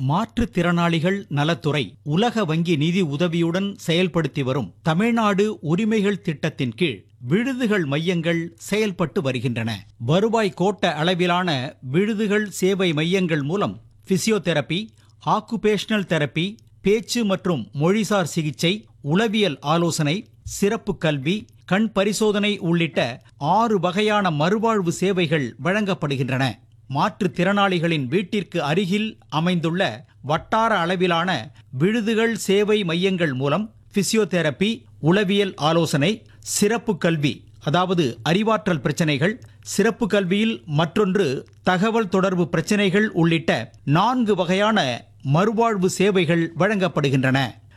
மாற்றுத்திறனாளிகள் நலத்துறை உலக வங்கி நிதி உதவியுடன் செயல்படுத்தி வரும் தமிழ்நாடு உரிமைகள் திட்டத்தின் கீழ் விடுதிகள் மையங்கள் செயல்பட்டு வருகின்றன வருவாய் கோட்ட அளவிலான விடுதிகள் சேவை மையங்கள் மூலம் பிசியோதெரபி ஆக்குபேஷனல் தெரப்பி பேச்சு மற்றும் மொழிசார் சிகிச்சை உளவியல் ஆலோசனை சிறப்பு கல்வி கண் பரிசோதனை உள்ளிட்ட ஆறு வகையான மறுவாழ்வு சேவைகள் வழங்கப்படுகின்றன மாற்றுத்திறனாளிகளின் வீட்டிற்கு அருகில் அமைந்துள்ள வட்டார அளவிலான விடுதிகள் சேவை மையங்கள் மூலம் பிசியோதெரபி உளவியல் ஆலோசனை சிறப்பு கல்வி அதாவது அறிவாற்றல் பிரச்சனைகள் சிறப்பு கல்வியில் மற்றொன்று தகவல் தொடர்பு பிரச்சனைகள் உள்ளிட்ட நான்கு வகையான மறுவாழ்வு சேவைகள் வழங்கப்படுகின்றன